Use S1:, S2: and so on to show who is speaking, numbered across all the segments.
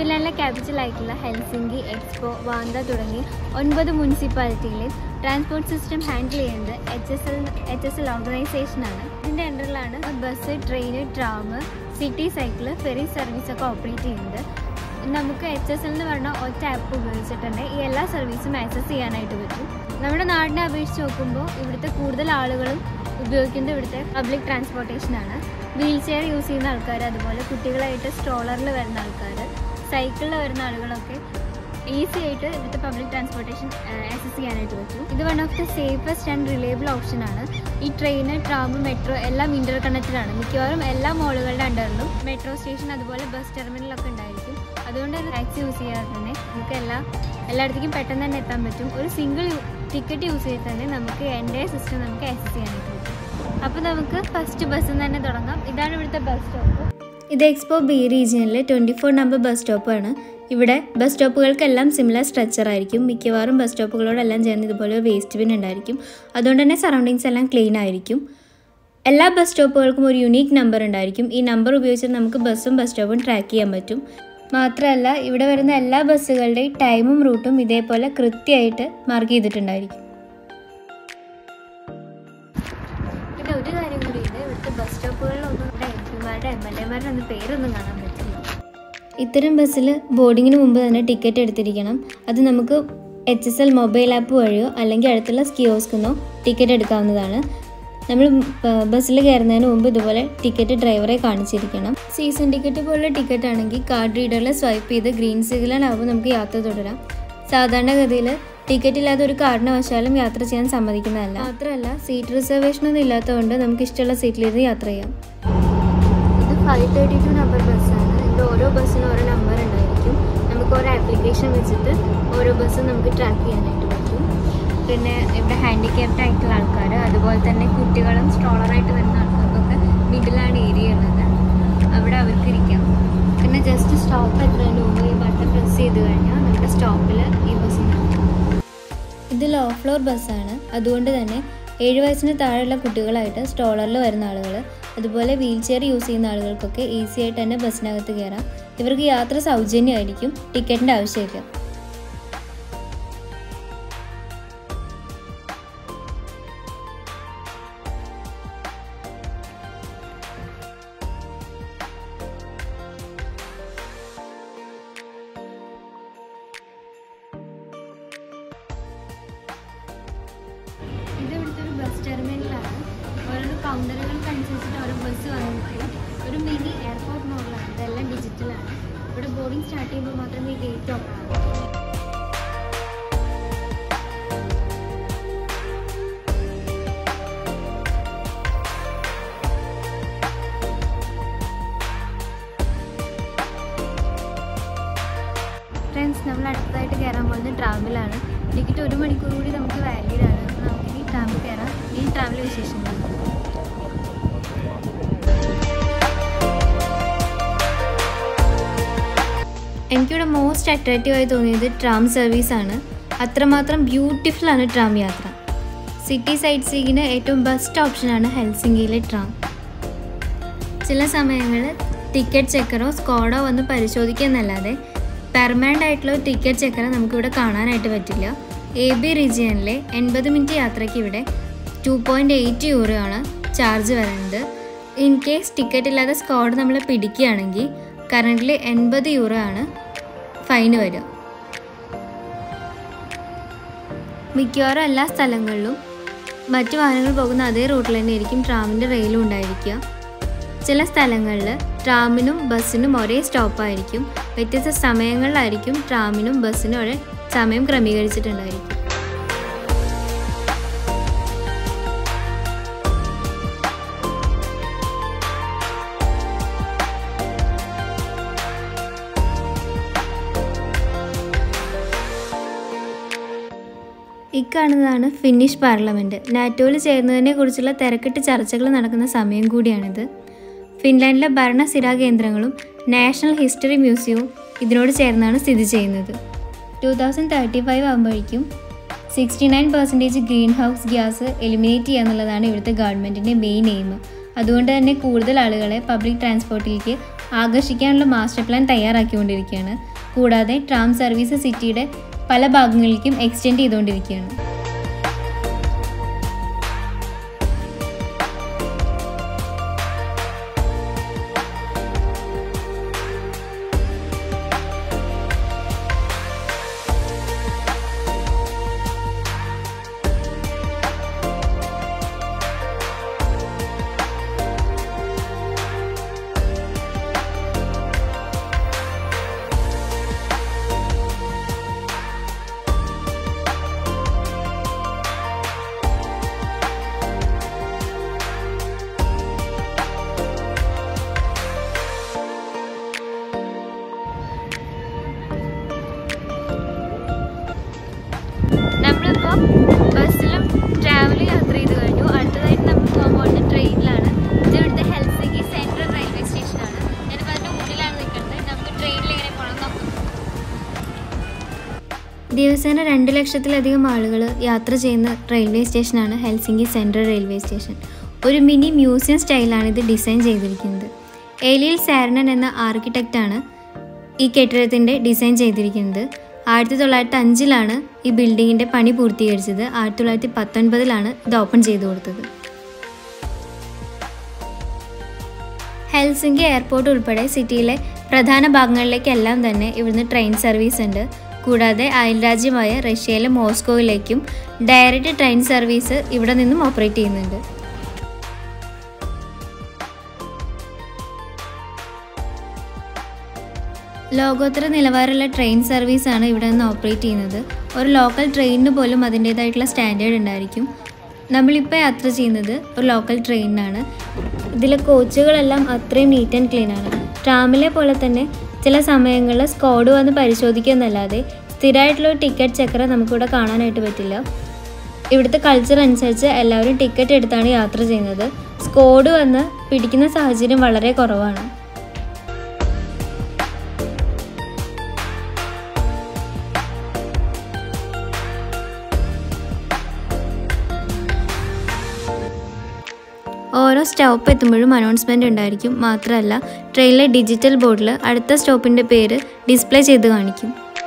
S1: ഫിൻലാൻഡിലെ capital ആയിട്ടുള്ള Helsinki Espoo Vantaa തുടങ്ങി ഒൻപത് മുനിസിപ്പാലിറ്റിയിലെ ട്രാൻസ്പോർട്ട് സിസ്റ്റം ഹാൻഡിൽ ചെയ്യുന്നത് H S L H S L ഓർഗനൈസേഷനാണ് ഇതിൻ്റെ അണ്ടറിലാണ് bus train tram city cycle ferry service ഒക്കെ ഓപ്പറേറ്റ് ചെയ്യുന്നത് നമുക്ക് എച്ച് എസ് എൽ എന്ന് പറഞ്ഞ ഒറ്റ ആപ്പ് ഉപയോഗിച്ചിട്ട് തന്നെ ഈ എല്ലാ സർവീസും ആക്സസ് ചെയ്യാനായിട്ട് പറ്റും നമ്മുടെ നാടിനെ അപേക്ഷിച്ച് നോക്കുമ്പോൾ ഇവിടുത്തെ കൂടുതൽ ആളുകളും ഉപയോഗിക്കുന്നത് ഇവിടുത്തെ പബ്ലിക് ട്രാൻസ്പോർട്ടേഷനാണ് വീൽ ചെയർ യൂസ് ചെയ്യുന്ന ആൾക്കാർ അതുപോലെ കുട്ടികളായിട്ട് സ്ട്രോളറിൽ വരുന്ന ആൾക്കാർ സൈക്കിളിൽ വരുന്ന ആളുകളൊക്കെ ഈസി ആയിട്ട് ഇവിടുത്തെ പബ്ലിക് ട്രാൻസ്പോർട്ടേഷൻ ആക്സസ് ചെയ്യാനായിട്ട് പറ്റും ഇത് one of the safest and reliable ഓപ്ഷനാണ് ഈ ട്രെയിന് ട്രാം മെട്രോ എല്ലാം ഇന്റർ കണക്റ്റഡ് ആണ് മിക്കവാറും എല്ലാ മോളുകളുടെ അണ്ടറിലും മെട്രോ സ്റ്റേഷൻ അതുപോലെ ബസ് ടെർമിനലൊക്കെ ഉണ്ടായിരിക്കും അതുകൊണ്ട് തന്നെ ടാക്സി യൂസ് ചെയ്യാതെ തന്നെ നമുക്ക് എല്ലാ എല്ലായിടത്തേക്കും പെട്ടെന്ന് തന്നെ എത്താൻ പറ്റും ഒരു സിംഗിൾ ടിക്കറ്റ് യൂസ് ചെയ്ത് തന്നെ നമുക്ക് എൻ്റെ സിസ്റ്റം നമുക്ക് ആക്സസ് ചെയ്യാനായിട്ട് പറ്റും അപ്പോൾ നമുക്ക് ഫസ്റ്റ് ബസ്സിൽ തന്നെ തുടങ്ങാം ഇതാണ് ഇവിടുത്തെ ബസ് സ്റ്റോപ്പ് ഇത് എക്സ്പോ ബി റീജിയനിലെ ട്വൻറ്റി ഫോർ നമ്പർ ബസ് സ്റ്റോപ്പാണ് ഇവിടെ ബസ് സ്റ്റോപ്പുകൾക്കെല്ലാം സിമിലർ സ്ട്രക്ചർ ആയിരിക്കും മിക്കവാറും ബസ് സ്റ്റോപ്പുകളോടെല്ലാം ചേർന്ന് ഇതുപോലെ വേസ്റ്റ് ബിൻ ഉണ്ടായിരിക്കും അതുകൊണ്ട് തന്നെ സറൗണ്ടിങ്സ് എല്ലാം ക്ലീൻ ആയിരിക്കും എല്ലാ ബസ് സ്റ്റോപ്പുകൾക്കും ഒരു യുണീക്ക് നമ്പർ ഉണ്ടായിരിക്കും ഈ നമ്പർ ഉപയോഗിച്ച് നമുക്ക് ബസ്സും ബസ് സ്റ്റോപ്പും ട്രാക്ക് ചെയ്യാൻ പറ്റും മാത്രമല്ല ഇവിടെ വരുന്ന എല്ലാ ബസ്സുകളുടെയും ടൈമും റൂട്ടും ഇതേപോലെ കൃത്യമായിട്ട് മാർക്ക് ചെയ്തിട്ടുണ്ടായിരിക്കും പിന്നെ ഒരു കാര്യം കൂടിയുണ്ട് ഇവിടുത്തെ ബസ് സ്റ്റോപ്പുകളിലൊന്നും ഇവിടെ എം പിമാരുടെ എം എൽ എമാരുടെ ഒന്നും പേരൊന്നും കാണാൻ പറ്റില്ല ഇത്തരം ബസ്സിൽ ബോർഡിങ്ങിന് മുമ്പ് തന്നെ ടിക്കറ്റ് എടുത്തിരിക്കണം അത് നമുക്ക് H S L mobile app വഴിയോ അല്ലെങ്കിൽ അടുത്തുള്ള സ്കിയോസ്കിന്നോ ടിക്കറ്റ് എടുക്കാവുന്നതാണ് നമ്മൾ ബസ്സിൽ കയറുന്നതിന് മുമ്പ് ഇതുപോലെ ടിക്കറ്റ് ഡ്രൈവറെ കാണിച്ചിരിക്കണം സീസൺ ടിക്കറ്റ് പോലുള്ള ടിക്കറ്റ് ആണെങ്കിൽ കാർഡ് റീഡറിൽ സ്വൈപ്പ് ചെയ്ത് ഗ്രീൻ സിഗ്നൽ ആകുമ്പോൾ നമുക്ക് യാത്ര തുടരാം സാധാരണഗതിയിൽ ടിക്കറ്റ് ഇല്ലാതെ ഒരു കാരണവശാലും യാത്ര ചെയ്യാൻ സമ്മതിക്കുന്നതല്ല മാത്രമല്ല സീറ്റ് റിസർവേഷൻ ഒന്നും ഇല്ലാത്തതുകൊണ്ട് നമുക്ക് ഇഷ്ടമുള്ള സീറ്റിലിരുന്ന് യാത്ര ചെയ്യാം ഇത് ഫൈവ് തേർട്ടി ടു നമ്പർ ബസ്സാണ് ഇത് ഓരോ ബസ്സിനും ഓരോ നമ്പർ ഉണ്ടായിരിക്കും നമുക്ക് ഓരോ ആപ്ലിക്കേഷൻ വെച്ചിട്ട് ഓരോ ബസ്സും നമുക്ക് ട്രാക്ക് ചെയ്യാനായിട്ട് പറ്റും പിന്നെ ഇവിടെ ഹാൻഡിക്യാപ്ഡ് ആയിട്ടുള്ള ആൾക്കാർ അതുപോലെ തന്നെ കുട്ടികളും സ്ട്രോളറായിട്ട് വരുന്ന ആൾക്കാർക്കൊക്കെ മിഡിലാണ് ഏരിയ ഉള്ളത് അവിടെ അവർക്ക് ഇരിക്കാം പിന്നെ ജസ്റ്റ് സ്റ്റോപ്പ് എത്തുന്നതിന് മുമ്പ് ഈ ബട്ടൺ പ്രസ് ചെയ്ത് കഴിഞ്ഞാൽ നമ്മുടെ സ്റ്റോപ്പിൽ ഈ ബസ് ഇത് ലോ ഫ്ലോർ ബസ്സാണ് അതുകൊണ്ട് തന്നെ ഏഴ് വയസ്സിന് താഴെയുള്ള കുട്ടികളായിട്ട് സ്ട്രോളറിൽ വരുന്ന ആളുകൾ അതുപോലെ വീൽ ചെയർ യൂസ് ചെയ്യുന്ന ആളുകൾക്കൊക്കെ ഈസി ആയിട്ട് തന്നെ ബസ്സിനകത്ത് കയറാം ഇവർക്ക് യാത്ര സൗജന്യമായിരിക്കും ടിക്കറ്റിൻ്റെ ആവശ്യമില്ല ഇത് ഇവിടുത്തെ ഒരു ബസ് ടെർമിനലാണ് ഓരോ കൗണ്ടറുകൾക്ക് അനുസരിച്ചിട്ട് ഓരോ ബസ് വന്നിരിക്കും ഒരു മിനി എയർപോർട്ട് മോഡലാണ് ഇതെല്ലാം ഡിജിറ്റലാണ് ഇവിടെ ബോർഡിംഗ് സ്റ്റാർട്ട് ചെയ്യുമ്പോൾ മാത്രമേ ഈ ഗേറ്റ് ഓപ്പൺ ആകൂ ഫ്രണ്ട്സ് നമ്മൾ അടുത്തതായിട്ട് കയറാൻ പോകുന്നത് ട്രാവലാണ് ടിക്കറ്റ് ഒരു മണിക്കൂർ കൂടി നമുക്ക് വാലിഡ് ആണ് അപ്പോൾ നമുക്ക് ഈ ട്രാമിൽ കയറാം ഈ ട്രാവൽ വിശേഷങ്ങൾ എനിക്കിവിടെ മോസ്റ്റ് അട്രാക്റ്റീവ് ആയി തോന്നിയത് ട്രാം സർവീസ് ആണ് അത്രമാത്രം ബ്യൂട്ടിഫുൾ ആണ് ട്രാം യാത്ര സിറ്റി സൈറ്റ് സീക്കിന് ഏറ്റവും ബെസ്റ്റ് ഓപ്ഷനാണ് ഹെൽസിംഗിയിലെ ട്രാം ചില സമയങ്ങളിൽ ടിക്കറ്റ് ചെക്കറോ സ്കോഡോ വന്ന് പരിശോധിക്കുക എന്നല്ലാതെ പെർമനൻ്റ് ആയിട്ടുള്ള ഒരു ടിക്കറ്റ് ചെക്കറെ നമുക്കിവിടെ കാണാനായിട്ട് പറ്റില്ല എ ബി റീജിയനിലെ എൺപത് മിനിറ്റ് യാത്രയ്ക്ക് ഇവിടെ ടു പോയിൻറ്റ് എയ്റ്റ് യൂറോ ആണ് ചാർജ് വരുന്നത് ഇൻ കേസ് ടിക്കറ്റ് ഇല്ലാതെ സ്കോഡ് നമ്മൾ പിടിക്കുകയാണെങ്കിൽ കറൻ്റ് എൺപത് യൂറോ ആണ് ഫൈന് വരിക മിക്കവാറും എല്ലാ സ്ഥലങ്ങളിലും മറ്റു വാഹനങ്ങൾ പോകുന്ന അതേ റൂട്ടിൽ തന്നെ ആയിരിക്കും ട്രാമിൻ്റെ റെയിലും ഉണ്ടായിരിക്കുക ചില സ്ഥലങ്ങളിൽ ട്രാമിനും ബസ്സിനും ഒരേ സ്റ്റോപ്പായിരിക്കും വ്യത്യസ്ത സമയങ്ങളിലായിരിക്കും ട്രാമിനും ബസ്സിനും ഒരേ സമയം ക്രമീകരിച്ചിട്ടുണ്ടായിരിക്കും ഇക്കാണുന്നതാണ് ഫിന്നിഷ് പാർലമെൻറ്റ് നാറ്റോയിൽ ചേരുന്നതിനെ കുറിച്ചുള്ള തിരക്കിട്ട് ചർച്ചകൾ നടക്കുന്ന സമയം കൂടിയാണിത് ഫിൻലാൻഡിലെ ഭരണസ്ഥിരാ കേന്ദ്രങ്ങളും നാഷണൽ ഹിസ്റ്ററി മ്യൂസിയവും ഇതിനോട് ചേർന്നാണ് സ്ഥിതി ചെയ്യുന്നത് ടു തൗസൻഡ് തേർട്ടി ഫൈവ് ആകുമ്പോഴേക്കും sixty nine percentage green house gas eliminate ചെയ്യുക എന്നുള്ളതാണ് ഇവിടുത്തെ ഗവൺമെൻറ്റിൻ്റെ മെയിൻ എയിം അതുകൊണ്ട് തന്നെ കൂടുതൽ ആളുകളെ പബ്ലിക് ട്രാൻസ്പോർട്ടിലേക്ക് ആകർഷിക്കാനുള്ള മാസ്റ്റർ പ്ലാൻ തയ്യാറാക്കിക്കൊണ്ടിരിക്കുകയാണ് കൂടാതെ ട്രാം സർവീസ് സിറ്റിയുടെ പല ഭാഗങ്ങളിലേക്കും എക്സ്റ്റെൻഡ് ചെയ്തുകൊണ്ടിരിക്കുകയാണ് നമ്മളിപ്പോൾ ബസ്സിലും ട്രാവൽ യാത്ര ചെയ്ത് കഴിഞ്ഞു അടുത്തതായിട്ട് നമ്മൾ പോകാൻ പോകുന്നത് ട്രെയിനിലാണ് ഇത് ഇവിടുത്തെ ഹെൽസിംഗി സെൻട്രൽ റെയിൽവേ സ്റ്റേഷനാണ് ഞാനിപ്പോൾ അതിൻ്റെ മുന്നിലാണ് നിൽക്കുന്നത് നമുക്ക് ട്രെയിനിൽ എങ്ങനെ പോകണം നോക്കാം ദിവസേന രണ്ട് ലക്ഷത്തിലധികം ആളുകൾ യാത്ര ചെയ്യുന്ന റെയിൽവേ സ്റ്റേഷനാണ് ഹെൽസിംഗി സെൻട്രൽ റെയിൽവേ സ്റ്റേഷൻ ഒരു മിനി മ്യൂസിയം സ്റ്റൈലാണ് ഇത് ഡിസൈൻ ചെയ്തിരിക്കുന്നത് ഏലിയൽ സാരണൻ എന്ന ആർക്കിടെക്റ്റാണ് ഈ കെട്ടിടത്തിൻ്റെ ഡിസൈൻ ചെയ്തിരിക്കുന്നത് ആയിരത്തി തൊള്ളായിരത്തി അഞ്ചിലാണ് ഈ ബിൽഡിങ്ങിൻ്റെ പണി പൂർത്തീകരിച്ചത് ആയിരത്തി തൊള്ളായിരത്തി പത്തൊൻപതിലാണ് ഇത് ഓപ്പൺ ചെയ്തു കൊടുത്തത് ഹെൽസിംഗി എയർപോർട്ട് ഉൾപ്പെടെ സിറ്റിയിലെ പ്രധാന ഭാഗങ്ങളിലേക്കെല്ലാം തന്നെ ഇവിടുന്ന് ട്രെയിൻ സർവീസ് ഉണ്ട് കൂടാതെ അയൽരാജ്യമായ റഷ്യയിലെ മോസ്കോയിലേക്കും ഡയറക്റ്റ് ട്രെയിൻ സർവീസ് ഇവിടെ നിന്നും ഓപ്പറേറ്റ് ചെയ്യുന്നുണ്ട് ലോകോത്തര നിലവാരമുള്ള ട്രെയിൻ സർവീസാണ് ഇവിടെ നിന്ന് ഓപ്പറേറ്റ് ചെയ്യുന്നത് ഒരു ലോക്കൽ ട്രെയിനിന് പോലും അതിൻ്റേതായിട്ടുള്ള സ്റ്റാൻഡേർഡ് ഉണ്ടായിരിക്കും നമ്മളിപ്പോൾ യാത്ര ചെയ്യുന്നത് ഒരു ലോക്കൽ ട്രെയിനിനാണ് ഇതിലെ കോച്ചുകളെല്ലാം അത്രയും നീറ്റ് ആൻഡ് ക്ലീൻ ആണ് ട്രാമിലെ പോലെ തന്നെ ചില സമയങ്ങളിൽ സ്കോഡ് വന്ന് പരിശോധിക്കുക എന്നല്ലാതെ സ്ഥിരമായിട്ടുള്ള ഒരു ടിക്കറ്റ് ചക്രം നമുക്കിവിടെ കാണാനായിട്ട് പറ്റില്ല ഇവിടുത്തെ കൾച്ചർ അനുസരിച്ച് എല്ലാവരും ടിക്കറ്റ് എടുത്താണ് യാത്ര ചെയ്യുന്നത് സ്കോഡ് വന്ന് പിടിക്കുന്ന സാഹചര്യം വളരെ കുറവാണ് ഓരോ സ്റ്റോപ്പ് എത്തുമ്പോഴും അനൗൺസ്മെൻ്റ് ഉണ്ടായിരിക്കും മാത്രമല്ല ട്രെയിനിലെ ഡിജിറ്റൽ ബോർഡിൽ അടുത്ത സ്റ്റോപ്പിൻ്റെ പേര് ഡിസ്പ്ലേ ചെയ്ത് കാണിക്കും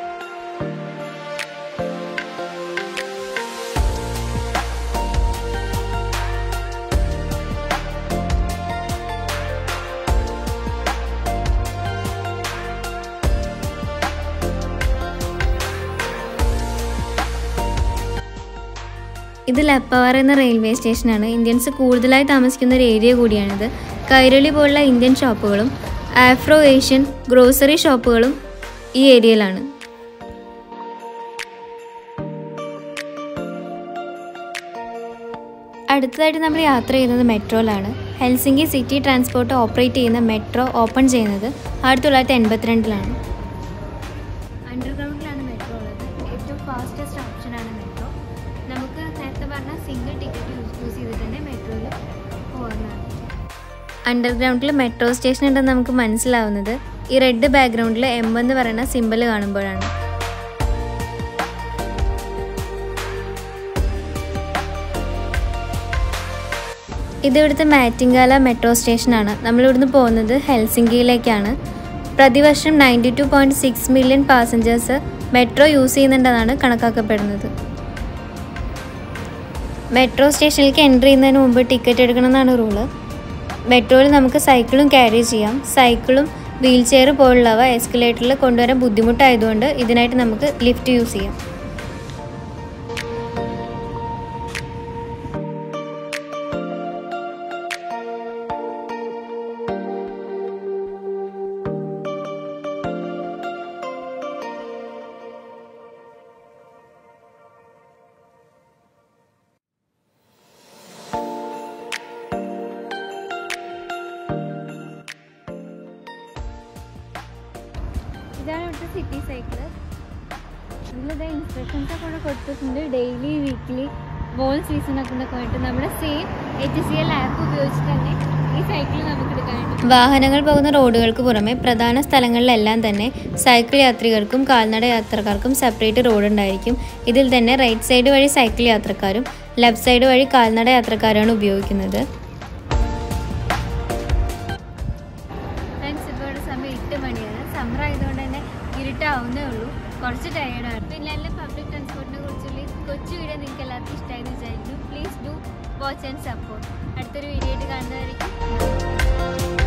S1: ഇത് ലപ്പവാർ എന്ന റെയിൽവേ സ്റ്റേഷനാണ് ഇന്ത്യൻസ് കൂടുതലായി താമസിക്കുന്ന ഒരു ഏരിയ കൂടിയാണിത് കൈരളി പോലുള്ള ഇന്ത്യൻ ഷോപ്പുകളും ആഫ്രോ ഏഷ്യൻ ഗ്രോസറി ഷോപ്പുകളും ഈ ഏരിയയിലാണ് അടുത്തതായിട്ട് നമ്മൾ യാത്ര ചെയ്യുന്നത് മെട്രോയിലാണ് ഹെൽസിംഗി സിറ്റി ട്രാൻസ്പോർട്ട് ഓപ്പറേറ്റ് ചെയ്യുന്ന മെട്രോ ഓപ്പൺ ചെയ്യുന്നത് ആയിരത്തി തൊള്ളായിരത്തി എൺപത്തിരണ്ടിലാണ് അണ്ടർഗ്രൗണ്ടിലാണ് മെട്രോ ഉള്ളത് ഏറ്റവും ഫാസ്റ്റസ്റ്റ് ഓപ്ഷനാണ് മെട്രോ നമുക്ക് നേരത്തെ പറഞ്ഞ സിംഗിൾ ടിക്കറ്റ് യൂസ് യൂസ് ചെയ്തിട്ട് തന്നെ മെട്രോയിൽ പോകാവുന്നതാണ് അണ്ടർഗ്രൗണ്ടിൽ മെട്രോ സ്റ്റേഷൻ ഉണ്ടെന്ന് നമുക്ക് മനസ്സിലാവുന്നത് ഈ റെഡ് ബാക്ക്ഗ്രൗണ്ടിൽ എം എന്ന് പറയുന്ന സിമ്പിൾ കാണുമ്പോഴാണ് ഇത് ഇവിടുത്തെ മാറ്റിങ്കാല മെട്രോ സ്റ്റേഷനാണ് നമ്മളിവിടുന്ന് പോകുന്നത് ഹെൽസിംഗിയിലേക്കാണ് പ്രതിവർഷം ninety two point six million passengers metro use ചെയ്യുന്നുണ്ടെന്നാണ് കണക്കാക്കപ്പെടുന്നത് മെട്രോ സ്റ്റേഷനിലേക്ക് എൻ്റർ ചെയ്യുന്നതിന് മുമ്പ് ടിക്കറ്റ് എടുക്കണമെന്നാണ് റൂള് മെട്രോയിൽ നമുക്ക് സൈക്കിളും ക്യാരി ചെയ്യാം സൈക്കിളും വീൽ ചെയർ പോലുള്ളവ എസ്കലേറ്ററിൽ കൊണ്ടുവരാൻ ബുദ്ധിമുട്ടായതുകൊണ്ട് ഇതിനായിട്ട് നമുക്ക് ലിഫ്റ്റ് യൂസ് ചെയ്യാം ഇതാണ് ഇവിടുത്തെ സിറ്റി സൈക്കിള് ഇതിലിത് ഇൻസ്ട്രക്ഷൻസ് ഒക്കെ ഇവിടെ കൊടുത്തിട്ടുണ്ട് ഡെയിലി വീക്ക്ലി ബോൾ സീസണൊക്കെ എന്നൊക്കെ വേണ്ടിയിട്ട് നമ്മുടെ same H C L app ഉപയോഗിച്ചിട്ട് തന്നെ ഈ സൈക്കിൾ നമുക്ക് എടുക്കാനായിട്ട് വാഹനങ്ങൾ പോകുന്ന റോഡുകൾക്ക് പുറമെ പ്രധാന സ്ഥലങ്ങളിലെല്ലാം തന്നെ സൈക്കിൾ യാത്രികർക്കും കാൽനട യാത്രക്കാർക്കും സെപ്പറേറ്റ് റോഡ് ഉണ്ടായിരിക്കും ഇതിൽ തന്നെ റൈറ്റ് സൈഡ് വഴി സൈക്കിൾ യാത്രക്കാരും ലെഫ്റ്റ് സൈഡ് വഴി കാൽനട യാത്രക്കാരാണ് ഉപയോഗിക്കുന്നത് ഫ്രണ്ട്സ് ഇപ്പോൾ ഇവിടെ സമയം എട്ട് മണിയാണ് സമ്മർ ആയതുകൊണ്ട് തന്നെ ഇരുട്ടാവുന്നേ ഉള്ളൂ കുറച്ച് ടയേർഡാണ് പിന്നെ എല്ലാ പബ്ലിക് ട്രാൻസ്പോർട്ടിനെ കുറിച്ചുള്ള ഈ കൊച്ചു വീഡിയോ നിങ്ങൾക്ക് എല്ലാവർക്കും ഇഷ്ടമായി എന്ന് വിചാരിക്കുന്നു please do watch and support അടുത്തൊരു വീഡിയോ ആയിട്ട് കാണുന്നതായിരിക്കും